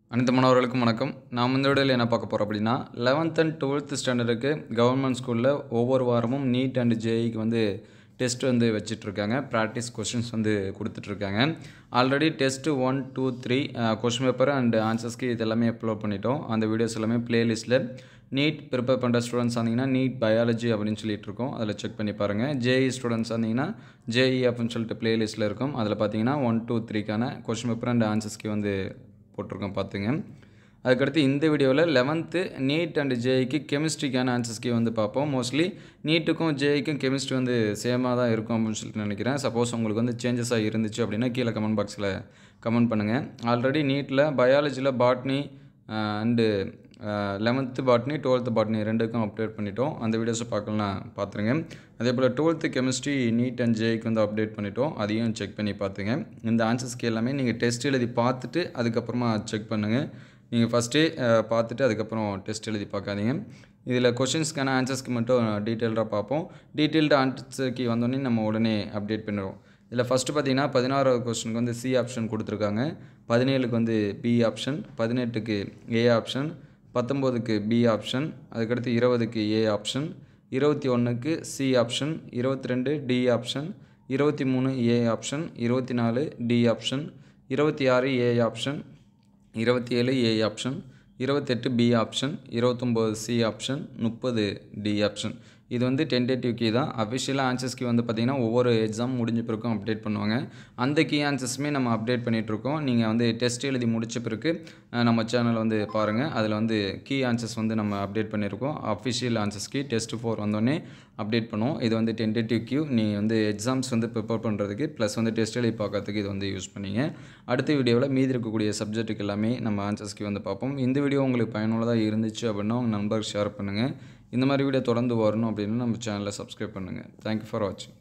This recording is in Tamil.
அனைத்து மாணவர்களுக்கும் வணக்கம் நாம் இந்த வீடியோவில் என்ன பார்க்க போகிறோம் அப்படின்னா லெவன்த் அண்ட் டுவெல்த் ஸ்டாண்டர்டுக்கு கவர்மெண்ட் ஸ்கூலில் ஒவ்வொரு வாரமும் நீட் அண்ட் ஜேஇக்கு வந்து டெஸ்ட் வந்து வச்சிட்ருக்காங்க ப்ராக்டிஸ் கொஷின்ஸ் வந்து கொடுத்துட்ருக்காங்க already test one two three question paper and ஆன்சர்ஸ்க்கு இது எல்லாமே அப்லோட் பண்ணிட்டோம் அந்த வீடியோஸ் எல்லாமே ப்ளேலிஸ்ட்டில் நீட் ப்ரிப்பேர் பண்ணுற ஸ்டூடெண்ட்ஸ் இருந்தீங்கன்னா நீட் பயாலஜி அப்படின்னு சொல்லிட்டு இருக்கோம் அதில் செக் பண்ணி பாருங்கள் ஜேஇ ஸ்டூடெண்ட்ஸ் இருந்தீங்கன்னா ஜேஇ அப்படின்னு சொல்லிட்டு ப்ளேலிஸ்ட்டில் இருக்கும் அதில் பார்த்தீங்கன்னா ஒன் டூ த்ரீக்கான கொஷின் பேப்பர் அண்ட் ஆன்சர்ஸ்க்கு வந்து போட்டிருக்கோம் பார்த்துங்க அதுக்கடுத்து இந்த வீடியோவில் லெவன்த்து நீட் அண்ட் ஜேஇக்கு கெமிஸ்ட்ரிக்கான ஆன்சர்ஸ்க்கே வந்து பார்ப்போம் மோஸ்ட்லி நீட்டுக்கும் ஜேஇக்கும் கெமிஸ்ட்ரி வந்து சேமாக தான் இருக்கும் அப்படின்னு சொல்லிட்டு நினைக்கிறேன் சப்போஸ் உங்களுக்கு வந்து சேஞ்சஸாக இருந்துச்சு அப்படின்னா கீழே கமெண்ட் பாக்ஸில் கமெண்ட் பண்ணுங்கள் ஆல்ரெடி நீட்டில் பயாலஜியில் botany and eleventh botany twelfth botany ரெண்டுக்கும் அப்டேட் பண்ணிட்டோம் அந்த வீடியோஸை பார்க்கலாம் பார்த்துருங்க அதே போல் டுவெல்த்து கெமிஸ்ட்ரி நீட் அண்ட் ஜேக்கு வந்து அப்டேட் பண்ணிட்டோம் அதையும் செக் பண்ணி பார்த்துங்க இந்த ஆன்சர்ஸ்க்கு எல்லாமே நீங்கள் டெஸ்ட் எழுதி பார்த்துட்டு அதுக்கப்புறமா செக் பண்ணுங்கள் நீங்கள் ஃபஸ்ட்டே பார்த்துட்டு அதுக்கப்புறம் டெஸ்ட் எழுதி பார்க்காதீங்க இதில் கொஷின்ஸ்க்கான ஆன்சர்ஸ்க்கு மட்டும் டீட்டெயில்டாக பார்ப்போம் டீட்டெயில்டு ஆன்சர்க்கு வந்தோடனே நம்ம உடனே அப்டேட் பண்ணிடுவோம் இதில் ஃபஸ்ட்டு பார்த்தீங்கன்னா பதினாறாவது கொஸ்டினுக்கு வந்து சி ஆப்ஷன் கொடுத்துருக்காங்க பதினேழுக்கு வந்து பி ஆப்ஷன் பதினெட்டுக்கு ஏ ஆப்ஷன் பத்தொம்போதுக்கு பி ஆப்ஷன் அதுக்கடுத்து இருபதுக்கு ஏ ஆப்ஷன் இருபத்தி ஒன்றுக்கு சி ஆப்ஷன் இருபத்தி ரெண்டு டி ஆப்ஷன் இருபத்தி மூணு ஏ ஆப்ஷன் இருபத்தி நாலு டி ஆப்ஷன் இருபத்தி ஆறு ஏ ஆப்ஷன் இருபத்தி ஏழு ஏ ஆப்ஷன் இருபத்தெட்டு பி ஆப்ஷன் இருபத்தொம்போது சி ஆப்ஷன் முப்பது டி ஆப்ஷன் இது வந்து டென்டேட்டிவ் கீ தான் அஃபிஷியலாக ஆன்சர்ஸ் கீ வந்து பார்த்திங்கன்னா ஒவ்வொரு எக்ஸாம் முடிஞ்ச பிறக்கும் அப்டேட் பண்ணுவாங்க அந்த கீ ஆன்சர்ஸுமே நம்ம அப்டேட் பண்ணிகிட்ருக்கோம் நீங்கள் வந்து டெஸ்ட் எழுதி முடிச்ச பிறகு நம்ம சேனல் வந்து பாருங்கள் அதில் வந்து கீ ஆன்சர்ஸ் வந்து நம்ம அப்டேட் பண்ணியிருக்கோம் official answers key test four வந்தோடனே அப்டேட் பண்ணுவோம் இது வந்து டென்டேட்டிவ் கியூ நீ வந்து எக்ஸாம்ஸ் வந்து ப்ரிப்பேர் பண்ணுறதுக்கு ப்ளஸ் வந்து டெஸ்ட் எழுதி பார்க்கறதுக்கு இது வந்து யூஸ் பண்ணிங்க அடுத்த வீடியோவில் மீதி இருக்கக்கூடிய சப்ஜெக்ட்டுக்கு எல்லாமே நம்ம ஆன்சர்ஸ்க்கு வந்து பார்ப்போம் இந்த வீடியோ உங்களுக்கு பயனுள்ளதாக இருந்துச்சு அப்படின்னா உங்கள் நண்பருக்கு ஷேர் பண்ணுங்கள் இந்த மாதிரி வீடியோ தொடர்ந்து வரணும் அப்படின்னு நம்ம சேனலை சப்ஸ்கிரைப் பண்ணுங்கள் தேங்க்யூ ஃபார் வாட்சிங்